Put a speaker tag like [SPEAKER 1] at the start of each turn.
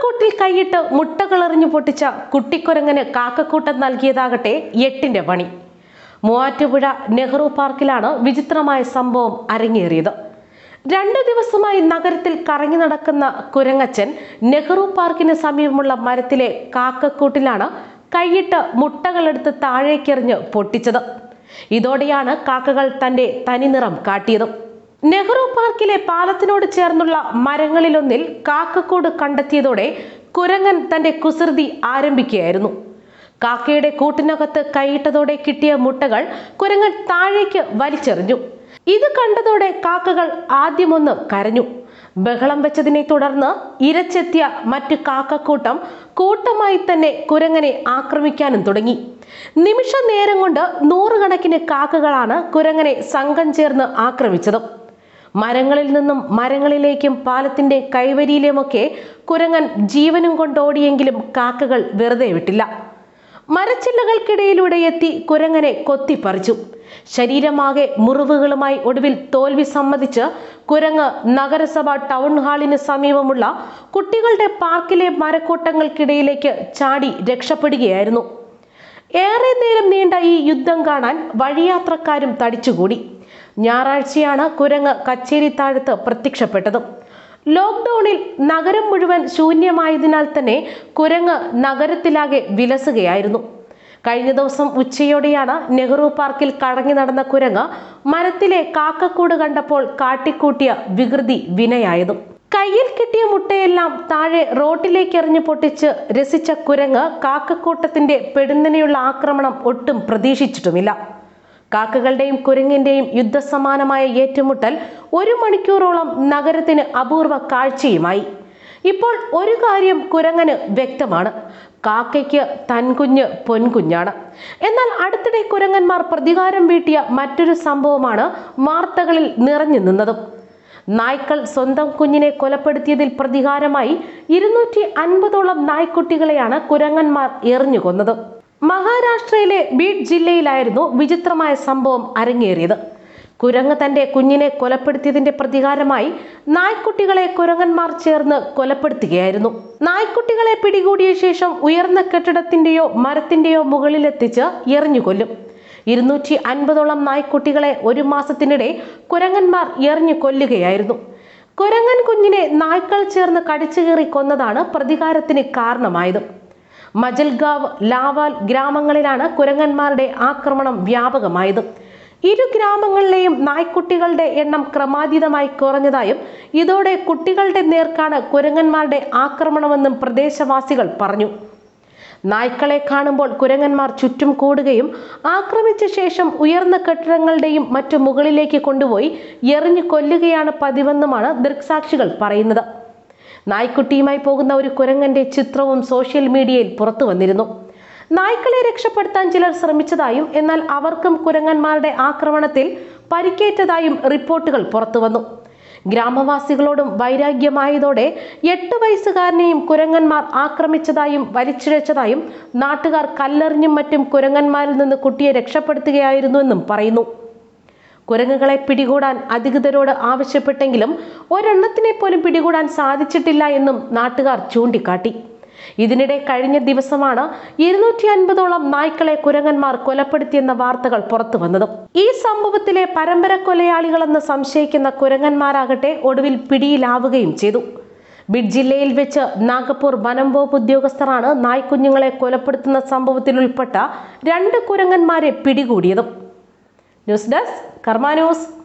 [SPEAKER 1] കാക്കക്കൂട്ടിൽ കൈയിട്ട് മുട്ടകളെറിഞ്ഞു പൊട്ടിച്ച കുട്ടിക്കുരങ്ങന് കാക്കക്കൂട്ടം നൽകിയതാകട്ടെ എട്ടിന്റെ പണി മൂവാറ്റുപുഴ നെഹ്റു പാർക്കിലാണ് വിചിത്രമായ സംഭവം അരങ്ങേറിയത് രണ്ട് ദിവസമായി നഗരത്തിൽ കറങ്ങി നടക്കുന്ന കുരങ്ങച്ചൻ നെഹ്റു പാർക്കിന് സമീപമുള്ള മരത്തിലെ കാക്കക്കൂട്ടിലാണ് കൈയിട്ട് മുട്ടകളെടുത്ത് താഴേക്കെറിഞ്ഞ് പൊട്ടിച്ചത് ഇതോടെയാണ് കാക്കകൾ തന്റെ തനിനിറം കാട്ടിയത് നെഹ്റു പാർക്കിലെ പാലത്തിനോട് ചേർന്നുള്ള മരങ്ങളിലൊന്നിൽ കാക്കക്കൂട് കണ്ടെത്തിയതോടെ കുരങ്ങൻ തന്റെ കുസൃതി ആരംഭിക്കുകയായിരുന്നു കാക്കയുടെ കൂട്ടിനകത്ത് കൈയിട്ടതോടെ കിട്ടിയ മുട്ടകൾ കുരങ്ങൻ താഴേക്ക് വലിച്ചെറിഞ്ഞു ഇത് കണ്ടതോടെ കാക്കകൾ ആദ്യമൊന്ന് കരഞ്ഞു ബഹളം വെച്ചതിനെ തുടർന്ന് ഇരച്ചെത്തിയ മറ്റു കാക്കക്കൂട്ടം കൂട്ടമായി തന്നെ കുരങ്ങനെ ആക്രമിക്കാനും തുടങ്ങി നിമിഷ നേരം കൊണ്ട് നൂറുകണക്കിന് കാക്കകളാണ് കുരങ്ങനെ സംഘം ചേർന്ന് ആക്രമിച്ചത് മരങ്ങളിൽ നിന്നും മരങ്ങളിലേക്കും പാലത്തിന്റെ കൈവരിയിലുമൊക്കെ കുരങ്ങൻ ജീവനും കൊണ്ടോടിയെങ്കിലും കാക്കകൾ വെറുതെ വിട്ടില്ല മരച്ചില്ലകൾക്കിടയിലൂടെ എത്തി കുരങ്ങനെ കൊത്തിപ്പറിച്ചു ശരീരമാകെ മുറിവുകളുമായി ഒടുവിൽ തോൽവി സമ്മതിച്ച് കുരങ്ങ് നഗരസഭ ടൗൺ ഹാളിന് സമീപമുള്ള കുട്ടികളുടെ പാർക്കിലെ മരക്കൂട്ടങ്ങൾക്കിടയിലേക്ക് ചാടി രക്ഷപ്പെടുകയായിരുന്നു ഏറെ നേരം നീണ്ട ഈ യുദ്ധം കാണാൻ വഴിയാത്രക്കാരും തടിച്ചുകൂടി ഞായറാഴ്ചയാണ് കുരങ്ങ് കച്ചേരി താഴത്ത് പ്രത്യക്ഷപ്പെട്ടത് ലോക്ക്ഡൌണിൽ നഗരം മുഴുവൻ ശൂന്യമായതിനാൽ തന്നെ കുരങ്ങ് നഗരത്തിലാകെ വിലസുകയായിരുന്നു കഴിഞ്ഞ ദിവസം ഉച്ചയോടെയാണ് നെഹ്റു പാർക്കിൽ കറങ്ങി നടന്ന കുരങ്ങ് മരത്തിലെ കാക്കക്കൂട് കണ്ടപ്പോൾ കാട്ടിക്കൂട്ടിയ വികൃതി വിനയായതും കയ്യിൽ കിട്ടിയ മുട്ടയെല്ലാം താഴെ റോട്ടിലേക്ക് എറിഞ്ഞു പൊട്ടിച്ച് രസിച്ച കുരങ്ങ് കാക്കക്കൂട്ടത്തിന്റെ പെടുന്നനെയുള്ള ആക്രമണം ഒട്ടും പ്രതീക്ഷിച്ചിട്ടുമില്ല കാക്കകളുടെയും കുരങ്ങിന്റെയും യുദ്ധസമാനമായ ഏറ്റുമുട്ടൽ ഒരു മണിക്കൂറോളം നഗരത്തിന് അപൂർവ കാഴ്ചയുമായി ഇപ്പോൾ ഒരു കാര്യം കുരങ്ങന് വ്യക്തമാണ് കാക്കയ്ക്ക് തൻകുഞ്ഞ് പൊൻകുഞ്ഞാണ് എന്നാൽ അടുത്തിടെ കുരങ്ങന്മാർ പ്രതികാരം വീട്ടിയ മറ്റൊരു സംഭവമാണ് വാർത്തകളിൽ നിറഞ്ഞു നിന്നതും നായ്ക്കൾ സ്വന്തം കുഞ്ഞിനെ കൊലപ്പെടുത്തിയതിൽ പ്രതികാരമായി ഇരുന്നൂറ്റി അൻപതോളം നായ്ക്കുട്ടികളെയാണ് കുരങ്ങന്മാർ എറിഞ്ഞു കൊന്നത് മഹാരാഷ്ട്രയിലെ ബീഡ് ജില്ലയിലായിരുന്നു വിചിത്രമായ സംഭവം അരങ്ങേറിയത് കുരങ്ങ് തന്റെ കുഞ്ഞിനെ കൊലപ്പെടുത്തിയതിന്റെ പ്രതികാരമായി നായ്ക്കുട്ടികളെ കുരങ്ങന്മാർ ചേർന്ന് കൊലപ്പെടുത്തുകയായിരുന്നു നായ്ക്കുട്ടികളെ പിടികൂടിയ ശേഷം ഉയർന്ന കെട്ടിടത്തിന്റെയോ മരത്തിന്റെയോ മുകളിലെത്തിച്ച് എറിഞ്ഞു കൊല്ലും ഇരുന്നൂറ്റി അൻപതോളം നായ്ക്കുട്ടികളെ ഒരു മാസത്തിനിടെ കുരങ്ങന്മാർ എറിഞ്ഞു കൊല്ലുകയായിരുന്നു കുരങ്ങൻ കുഞ്ഞിനെ നായ്ക്കൾ ചേർന്ന് കടിച്ചു കീറി കൊന്നതാണ് പ്രതികാരത്തിന് കാരണമായത് മജൽഗാവ് ലാവാൽ ഗ്രാമങ്ങളിലാണ് കുരങ്ങന്മാരുടെ ആക്രമണം വ്യാപകമായത് ഇരു ഗ്രാമങ്ങളിലെയും നായ്ക്കുട്ടികളുടെ എണ്ണം ക്രമാതീതമായി കുറഞ്ഞതായും ഇതോടെ കുട്ടികളുടെ നേർക്കാണ് കുരങ്ങന്മാരുടെ ആക്രമണമെന്നും പ്രദേശവാസികൾ പറഞ്ഞു നായ്ക്കളെ കാണുമ്പോൾ കുരങ്ങന്മാർ ചുറ്റും കൂടുകയും ആക്രമിച്ച ശേഷം ഉയർന്ന കെട്ടിടങ്ങളുടെയും മറ്റു മുകളിലേക്ക് കൊണ്ടുപോയി എറിഞ്ഞു കൊല്ലുകയാണ് പതിവെന്നുമാണ് ദൃക്സാക്ഷികൾ പറയുന്നത് നായ്ക്കുട്ടിയുമായി പോകുന്ന ഒരു കുരങ്ങന്റെ ചിത്രവും സോഷ്യൽ മീഡിയയിൽ പുറത്തു വന്നിരുന്നു നായ്ക്കളെ രക്ഷപ്പെടുത്താൻ ചിലർ ശ്രമിച്ചതായും എന്നാൽ അവർക്കും കുരങ്ങന്മാരുടെ ആക്രമണത്തിൽ പരിക്കേറ്റതായും റിപ്പോർട്ടുകൾ പുറത്തുവന്നു ഗ്രാമവാസികളോടും വൈരാഗ്യമായതോടെ എട്ട് വയസ്സുകാരനെയും കുരങ്ങന്മാർ ആക്രമിച്ചതായും വലിച്ചിഴച്ചതായും നാട്ടുകാർ കല്ലെറിഞ്ഞും മറ്റും കുരങ്ങന്മാരിൽ നിന്ന് കുട്ടിയെ രക്ഷപ്പെടുത്തുകയായിരുന്നുവെന്നും പറയുന്നു കുരങ്ങുകളെ പിടികൂടാൻ അധികൃതരോട് ആവശ്യപ്പെട്ടെങ്കിലും ഒരെണ്ണത്തിനെ പോലും പിടികൂടാൻ സാധിച്ചിട്ടില്ല എന്നും നാട്ടുകാർ ചൂണ്ടിക്കാട്ടി ഇതിനിടെ കഴിഞ്ഞ ദിവസമാണ് ഇരുന്നൂറ്റി അൻപതോളം നായ്ക്കളെ കുരങ്ങന്മാർ കൊലപ്പെടുത്തിയെന്ന വാർത്തകൾ പുറത്തു വന്നത് ഈ സംഭവത്തിലെ പരമ്പര കൊലയാളികളെന്ന് സംശയിക്കുന്ന കുരങ്ങന്മാരാകട്ടെ ഒടുവിൽ പിടിയിലാവുകയും ചെയ്തു ബിഡ് ജില്ലയിൽ വെച്ച് നാഗപ്പൂർ വനം വകുപ്പ് ഉദ്യോഗസ്ഥരാണ് നായ്ക്കുഞ്ഞുങ്ങളെ കൊലപ്പെടുത്തുന്ന സംഭവത്തിൽ ഉൾപ്പെട്ട രണ്ട് കുരങ്ങന്മാരെ പിടികൂടിയതും ന്യൂസ് ഡെസ്ക് കർമ്മ ന്യൂസ്